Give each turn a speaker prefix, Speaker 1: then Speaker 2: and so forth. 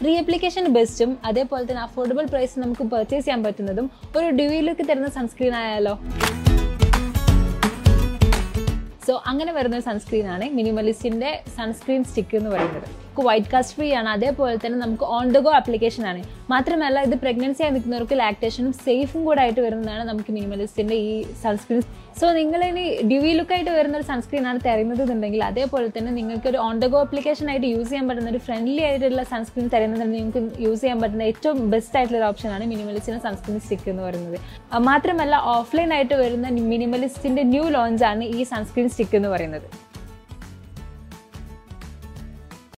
Speaker 1: re application ബെസ്റ്റും അതേപോലെ തന്നെ affordable price നമുക്ക് പർച്ചേസ് ചെയ്യാൻ പറ്റുന്നതും ഒരു ഡ്യൂയിലേക്ക് തരുന്ന സൺസ്ക്രീൻ ആയാലോ സോ അങ്ങനെ വരുന്ന ഒരു സൺസ്ക്രീൻ ആണ് മിനിമലിസ്റ്റിന്റെ സൺസ്ക്രീൻ സ്റ്റിക്ക് എന്ന് പറയുന്നത് നമുക്ക് വൈറ്റ് കാസ്റ്റ് ഫ്രീ ആണ് അതേപോലെ തന്നെ നമുക്ക് ഓൺ ദ ഗോ ആപ്ലിക്കേഷൻ ആണ് മാത്രമല്ല ഇത് പ്രഗ്നൻസി ആയി നിൽക്കുന്നവർക്ക് ലാക്ടേഷനും സേഫും കൂടെ ആയിട്ട് വരുന്നതാണ് നമുക്ക് മിനിമലിസ്റ്റിന്റെ ഈ സൺസ്ക്രീൻ സോ നിങ്ങൾ ഇനി ഡ്യൂവി ലുക്ക് ആയിട്ട് വരുന്ന ഒരു സൺസ്ക്രീൻ ആണ് തരുന്നത് എന്നുണ്ടെങ്കിൽ അതേപോലെ തന്നെ നിങ്ങൾക്ക് ഒരു ഓൺ ദ ഗോ ആപ്ലിക്കേഷൻ ആയിട്ട് യൂസ് ചെയ്യാൻ പറ്റുന്ന ഒരു ഫ്രണ്ട്ലി ആയിട്ടുള്ള സൺസ്ക്രീൻ തരുന്നുണ്ടെങ്കിൽ നിങ്ങൾക്ക് യൂസ് ചെയ്യാൻ പറ്റുന്ന ഏറ്റവും ബെസ്റ്റ് ആയിട്ടുള്ള ഒരു ഓപ്ഷനാണ് മിനിമലിസ്റ്റിന്റെ സൺസ്ക്രീൻ സ്റ്റിക്ക് എന്ന് പറയുന്നത് ആ, മാത്രമല്ല ഓഫ്ലൈൻ ആയിട്ട് വരുന്ന മിനിമലിസ്റ്റിന്റെ ന്യൂ ലോഞ്ച് ആണ് ഈ സൺസ്ക്രീൻ സ്റ്റിക്ക് എന്ന് പറയുന്നത്